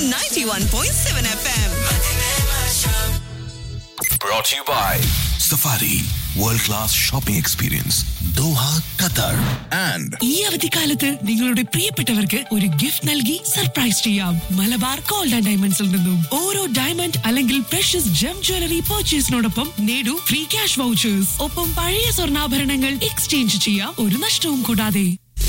91.7 FM. Brought to you by Safari World Class Shopping Experience Doha, Qatar and ഈ അവധിക്കാലത്ത് നിങ്ങളുടെ പ്രിയപ്പെട്ടവർക്ക് ഒരു ഗിഫ്റ്റ് നൽകി സർപ്രൈസ് ചെയ്യാം മലബാർ ഗോൾഡ് ആൻഡ് ഡയമണ്ട്സിൽ നിന്നും ഓരോ ഡയമണ്ട് അല്ലെങ്കിൽ പ്രഷ്യസ് ജം ജ്വല്ലറി പർച്ചേസിനോടൊപ്പം നേടൂ ഫ്രീ ക്യാഷ് വൗച്ചേഴ്സ് ഒപ്പം പഴയ സ്വർണ്ണാഭരണങ്ങൾ എക്സ്ചേഞ്ച് ചെയ്യാം ഒരു നഷ്ടവും കൂടാതെ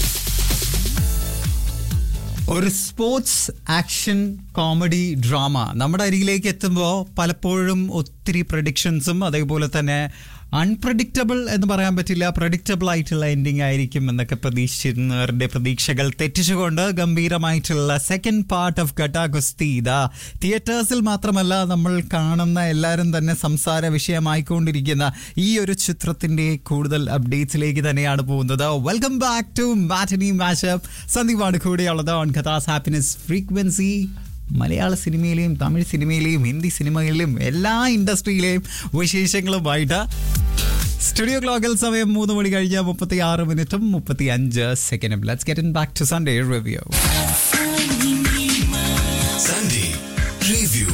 ഒരു സ്പോർട്സ് ആക്ഷൻ കോമഡി ഡ്രാമ നമ്മുടെ അരികിലേക്ക് എത്തുമ്പോൾ പലപ്പോഴും ഒത്തിരി പ്രഡിക്ഷൻസും അതേപോലെ തന്നെ അൺപ്രഡിക്റ്റബിൾ എന്ന് പറയാൻ പറ്റില്ല പ്രഡിക്റ്റബിൾ ആയിട്ടുള്ള എൻഡിങ് ആയിരിക്കും എന്നൊക്കെ പ്രതീക്ഷിച്ചിരുന്നവരുടെ പ്രതീക്ഷകൾ തെറ്റിച്ചുകൊണ്ട് ഗംഭീരമായിട്ടുള്ള സെക്കൻഡ് പാർട്ട് ഓഫ് ഗട്ടാ ഗുസ്തി ഇതാ തിയേറ്റേഴ്സിൽ മാത്രമല്ല നമ്മൾ കാണുന്ന എല്ലാവരും തന്നെ സംസാര വിഷയമായിക്കൊണ്ടിരിക്കുന്ന ഈ ഒരു ചിത്രത്തിന്റെ കൂടുതൽ അപ്ഡേറ്റ്സിലേക്ക് തന്നെയാണ് പോകുന്നത് welcome back to matinee mashup സന്ദീപാണ് കൂടെയുള്ളത് ഓൺ കഥാസ് ഹാപ്പിനെസ് ഫ്രീക്വൻസി മലയാള സിനിമയിലെയും തമിഴ് സിനിമയിലെയും ഹിന്ദി സിനിമകളിലെയും എല്ലാ ഇൻഡസ്ട്രിയിലെയും വിശേഷങ്ങളുമായിട്ട് സ്റ്റുഡിയോ ക്ലോക്കിൽ സമയം മൂന്ന് മണി കഴിഞ്ഞ മുപ്പത്തി ആറ് മിനിറ്റും മുപ്പത്തി അഞ്ച് സെക്കൻഡും let's get in back to Sunday review Sunday Review.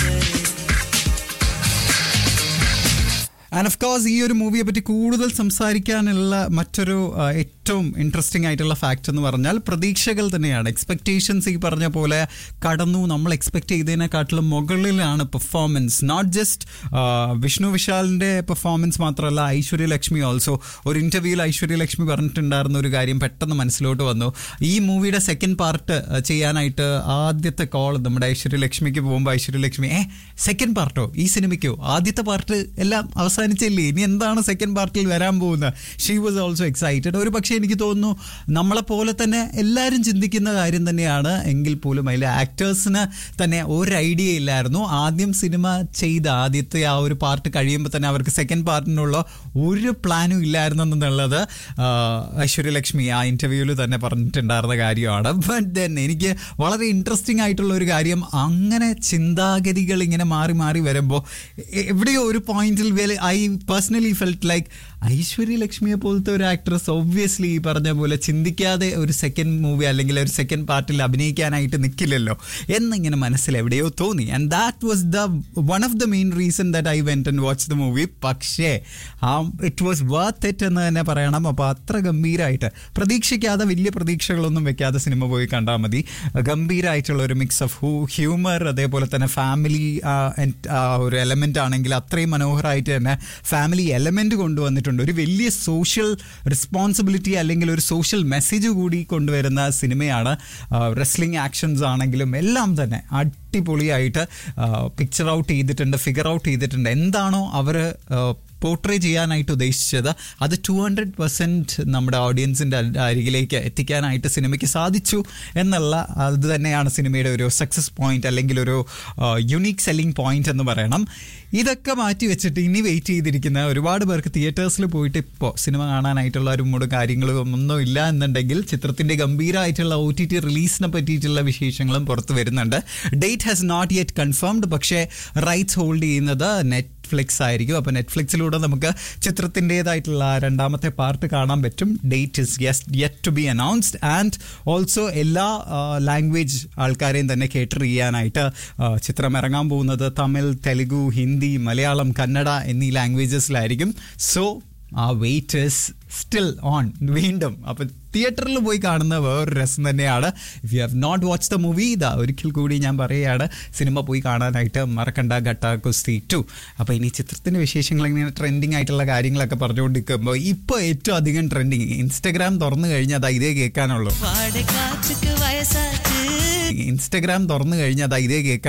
And of course ഈ ഒരു മൂവിയെ പറ്റി കൂടുതൽ സംസാരിക്കാനുള്ള മറ്റൊരു ആ, ഏറ്റവും ഇൻട്രസ്റ്റിംഗ് ആയിട്ടുള്ള ഫാക്ട് എന്ന് പറഞ്ഞാൽ പ്രതീക്ഷകൾ തന്നെയാണ് എക്സ്പെക്ടേഷൻസ് ഈ പറഞ്ഞ പോലെ കടന്നു നമ്മൾ എക്സ്പെക്ട് ചെയ്തതിനെക്കാട്ടിലും മുകളിലാണ് പെർഫോമൻസ് നോട്ട് ജസ്റ്റ് വിഷ്ണു വിശാലിന്റെ പെർഫോമൻസ് മാത്രമല്ല ഐശ്വര്യ ലക്ഷ്മി ഓൾസോ ഒരു ഇന്റർവ്യൂവിൽ ഐശ്വര്യ ലക്ഷ്മി പറഞ്ഞിട്ടുണ്ടായിരുന്ന ഒരു കാര്യം പെട്ടെന്ന് മനസ്സിലോട്ട് വന്നു ഈ മൂവിയുടെ സെക്കൻഡ് പാർട്ട് ചെയ്യാനായിട്ട് ആദ്യത്തെ കോൾ നമ്മുടെ ഐശ്വര്യ ലക്ഷ്മിക്ക് പോകുമ്പോൾ ഐശ്വര്യ ലക്ഷ്മി ഏ സെക്കൻഡ് പാർട്ടോ ഈ സിനിമയ്ക്കോ ആദ്യത്തെ പാർട്ട് എല്ലാം അവസാനിച്ചില്ലേ ഇനി എന്താണ് സെക്കൻഡ് പാർട്ടിൽ വരാൻ പോകുന്നത് ഷീ വാസ് ഓൾസോ എക്സൈറ്റഡ് ഒരു പക്ഷേ എനിക്ക് തോന്നുന്നു നമ്മളെ പോലെ തന്നെ എല്ലാവരും ചിന്തിക്കുന്ന കാര്യം തന്നെയാണ് എങ്കിൽ പോലും അതിലെ ആക്ടേഴ്സിന് തന്നെ ഒരു ഐഡിയ ഇല്ലായിരുന്നു ആദ്യം സിനിമ ചെയ്ത ആദ്യത്തെ ആ ഒരു പാർട്ട് കഴിയുമ്പോൾ തന്നെ അവർക്ക് സെക്കൻഡ് പാർട്ടിനുള്ള ഒരു പ്ലാനും ഇല്ലായിരുന്നു എന്നുള്ളത് ആ, ഐശ്വര്യലക്ഷ്മി ആ ഇന്റർവ്യൂവിൽ തന്നെ പറഞ്ഞിട്ടുണ്ടായിരുന്ന കാര്യമാണ് ബട്ട് ദെൻ എനിക്ക് വളരെ ഇൻട്രസ്റ്റിംഗ് ആയിട്ടുള്ള ഒരു കാര്യം അങ്ങനെ ചിന്താഗതികൾ ഇങ്ങനെ മാറി മാറി വരുമ്പോൾ എവിടെയോ ഒരു പോയിന്റിൽ I personally felt like Aishwarya ലക്ഷ്മിയെ പോലത്തെ ഒരു ആക്ട്രസ് ഒബ്വിയസ്ലി ഈ പറഞ്ഞ പോലെ ചിന്തിക്കാതെ ഒരു സെക്കൻഡ് മൂവി അല്ലെങ്കിൽ ഒരു സെക്കൻഡ് പാർട്ടിൽ അഭിനയിക്കാനായിട്ട് നിൽക്കില്ലല്ലോ എന്നിങ്ങനെ മനസ്സിൽ എവിടെയോ തോന്നി and that was the one of the main reason that I went and watch the movie പക്ഷേ ആ ഇറ്റ് വാസ് വർത്ത് ഇറ്റ് എന്ന് തന്നെ പറയണം അപ്പോൾ അത്ര ഗംഭീരമായിട്ട് പ്രതീക്ഷിക്കാതെ വലിയ പ്രതീക്ഷകളൊന്നും വെക്കാതെ സിനിമ പോയി കണ്ടാൽ മതി ഗംഭീരമായിട്ടുള്ള ഒരു മിക്സ് ഓഫ് ഹൂ ഹ്യൂമർ അതേപോലെ തന്നെ ഫാമിലി ഒരു എലമെന്റ് ആണെങ്കിൽ അത്രയും മനോഹരമായിട്ട് തന്നെ ഫാമിലി എലമെന്റ് കൊണ്ടുവന്നിട്ടുണ്ട് ഒരു വലിയ സോഷ്യൽ റെസ്പോൺസിബിലിറ്റി അല്ലെങ്കിൽ ഒരു സോഷ്യൽ മെസ്സേജ് കൂടി കൊണ്ടുവരുന്ന സിനിമയാണ് റെസ്ലിംഗ് ആക്ഷൻസ് ആണെങ്കിലും എല്ലാം തന്നെ അടിപൊളിയായിട്ട് പിക്ചർ ഔട്ട് ചെയ്തിട്ടുണ്ട് ഫിഗർ ഔട്ട് ചെയ്തിട്ടുണ്ട് എന്താണോ അവർ പോർട്രേ ചെയ്യാനായിട്ട് ഉദ്ദേശിച്ചത് അത് ടു ഹൺഡ്രഡ് പെർസെൻറ്റ് നമ്മുടെ ഓഡിയൻസിൻ്റെ അരികിലേക്ക് എത്തിക്കാനായിട്ട് സിനിമയ്ക്ക് സാധിച്ചു എന്നുള്ള അത് തന്നെയാണ് സിനിമയുടെ ഒരു സക്സസ് പോയിന്റ് അല്ലെങ്കിൽ ഒരു യുണീക്ക് സെല്ലിംഗ് പോയിന്റ് എന്ന് പറയണം ഇതൊക്കെ മാറ്റി വെച്ചിട്ട് ഇനി വെയിറ്റ് ചെയ്തിരിക്കുന്ന ഒരുപാട് പേർക്ക് തിയേറ്റേഴ്സിൽ പോയിട്ട് ഇപ്പോൾ സിനിമ കാണാനായിട്ടുള്ള ഒരു മൂട് കാര്യങ്ങളും ഒന്നും ഇല്ല എന്നുണ്ടെങ്കിൽ ചിത്രത്തിൻ്റെ ഗംഭീരമായിട്ടുള്ള ഒ ടി ടി റിലീസിനെ പറ്റിയിട്ടുള്ള വിശേഷങ്ങളും പുറത്ത് വരുന്നുണ്ട് date has not yet confirmed പക്ഷേ റൈറ്റ്സ് ഹോൾഡ് ചെയ്യുന്നത് നെറ്റ് നെറ്റ്ഫ്ലിക്സ് ആയിരിക്കും അപ്പോൾ നെറ്റ്ഫ്ലിക്സിലൂടെ നമുക്ക് ചിത്രത്തിൻ്റെതായിട്ടുള്ള രണ്ടാമത്തെ പാർട്ട് കാണാൻ പറ്റും date is yes yet to be announced and also എല്ലാ ലാംഗ്വേജ് ആൾക്കാരെയും തന്നെ കേട്ടർ ചെയ്യാനായിട്ട് ആ, ചിത്രം ഇറങ്ങാൻ പോകുന്നത് തമിഴ് തെലുഗു ഹിന്ദി മലയാളം കന്നഡ എന്നീ ലാംഗ്വേജസിലായിരിക്കും സോ ആ വെയിറ്റ് ഇസ് സ്റ്റിൽ ഓൺ വീണ്ടും അപ്പം തിയേറ്ററിൽ പോയി കാണുന്ന വേറൊരു രസം തന്നെയാണ് if you have not watch the movie ഇതാ ഒരിക്കൽ കൂടി ഞാൻ പറയുകയാണ് സിനിമ പോയി കാണാനായിട്ട് മറക്കണ്ട ഘട്ട കുസ്തി ടു അപ്പോൾ ഇനി ചിത്രത്തിൻ്റെ വിശേഷങ്ങൾ ഇങ്ങനെ ട്രെൻഡിങ് ആയിട്ടുള്ള കാര്യങ്ങളൊക്കെ പറഞ്ഞുകൊണ്ടിരിക്കുമ്പോൾ ഇപ്പോൾ ഏറ്റവും അധികം ട്രെൻഡിങ് ഇൻസ്റ്റഗ്രാം തുറന്നു കഴിഞ്ഞാൽ അതാ ഇതേ കേൾക്കാനുള്ളൂ വാടകാറ്റുക്ക് വയസ്സാറ്റ് ഇൻസ്റ്റഗ്രാം തുറന്നു കഴിഞ്ഞാൽ അതാ ഇതേ കേൾക്കാൻ